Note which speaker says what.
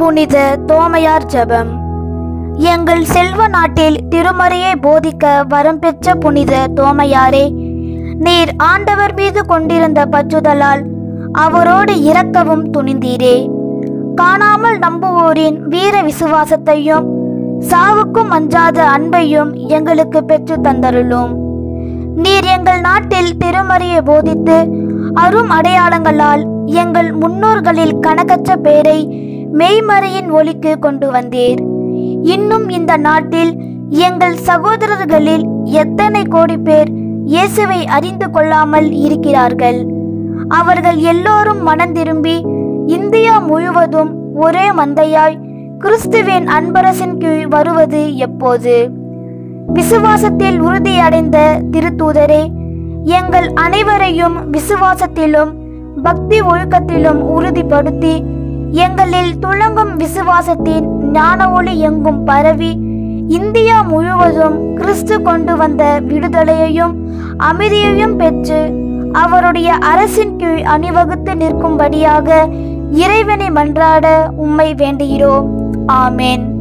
Speaker 1: புனித தோமையார் ஜெபம் எங்கள் செல்வ நாட்டில் திருமறையை போதிக்க வரம் பெற்ற புனித தோமையாரே நீர் ஆண்டவர் மீது கொண்டிருந்த பற்றுதலால் அவரோடு இறக்கவும் துணிந்தீரே காணாமல் நம்புவோரின் வீர விசுவாசத்தையும் சாவுக்கும் அஞ்சாத அன்பையும் எங்களுக்கு பெற்று தந்தருளும் நீர் எங்கள் நாட்டில் திருமறையை போதித்து அரும் அடையாளங்களால் எங்கள் முன்னோர்களில் கணக்கற்ற பேரை மெய்மறையின் ஒளிக்கு கொண்டு வந்தீர் இன்னும் இந்த நாட்டில் எங்கள் சகோதரர்களில் எத்தனை கோடி பேர் இயேசுவை அறிந்து கொள்ளாமல் இருக்கிறார்கள் அவர்கள் எல்லோரும் மனம் திரும்பி இந்தியா முழுவதும் ஒரே மந்தையாய் கிறிஸ்துவின் அன்பரசின் கீழ் வருவது எப்போது விசுவாசத்தில் உறுதியடைந்த திருத்தூதரே எங்கள் அனைவரையும் விசுவாசத்திலும் பக்தி ஒழுக்கத்திலும் உறுதிப்படுத்தி எங்களில் துளங்கும் விசுவாசத்தின் ஞான ஒளி எங்கும் பரவி இந்தியா முழுவதும் கிறிஸ்து கொண்டு வந்த விடுதலையையும் அமைதியையும் பெற்று அவருடைய அரசின் கீழ் அணிவகுத்து நிற்கும்படியாக இறைவனை மன்றாட உம்மை வேண்டுகிறோம் ஆமேன்